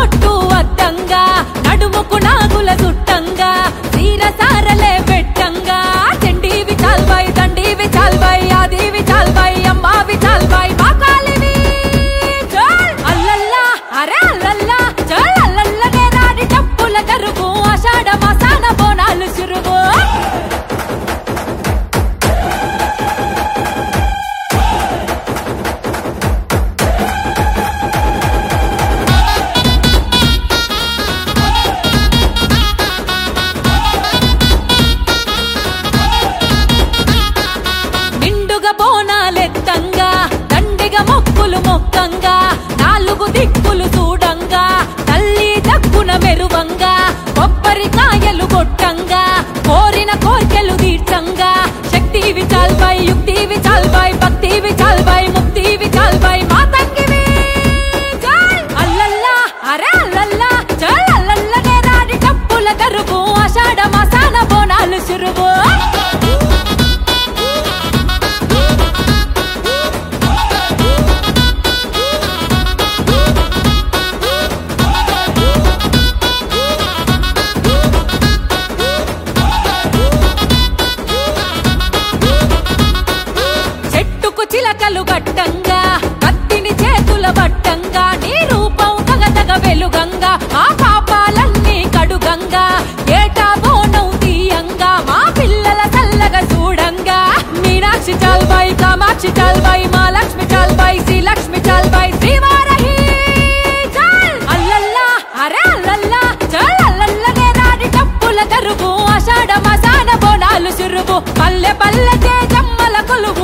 బొట్టు అద్దంగా నడుముకు నాగుల చుట్టంగా తీర సారలే పెట్టంగా చెండివి చాల్బాయి దండివి చాల్బాయి ఆదివి చాల్బాయి అమ్మావి చాల్బాయి బాకాలివి చల్ అల్లల్లా అరే అల్లల్లా చల్ అల్లల్లనే రాడి టప్పుల కరుగు ఆషాఢ మాసాన బోనాలు చురుగు నిండుగా బోనాలెత్తంగా దండిగా మొక్కులు మొక్కంగా నాలుగు దిక్కులు చూడంగా తల్లి దగ్గున మెరువంగా కొబ్బరికాయలు కొట్టంగా కోరిన కోర్కెలు తీర్చంగా శక్తి విచాల్బాయ్ యుక్తి విచాల్బాయ్ భక్తి విచాల్బాయ్ ముక్తి విచాల్బాయ్ మా తంగివి చల్ అల్లల్లా అరే అల్లల్లా చల్ అల్లల్లనే రాడి టప్పుల కరుగు ఆషాఢ మాసాన బోనాలు చురుగు చెట్టుకు చిలకలు గట్టంగా కత్తిని చేతుల బట్టంగా నీ రూపం తగతగ వెలుగంగా మా పాపాలన్నీ కడుగంగా ఏటా బోనం తీయంగా మా పిల్లల చల్లగా చూడంగా మీనాక్షి చాల్బాయి కామాక్షి చాల్బాయి మా లక్ష్మి చాల్బాయి శ్రీ లక్ష్మి చాల్బాయి శ్రీవారహి చాల్ అల్లల్లా అరే అల్లల్లా చల్ అల్లల్లనే రాడి టప్పుల కరుగు ఆషాఢ మసాన బోనాలు చురుగు పల్లె పల్లె జమ్మల కొలువు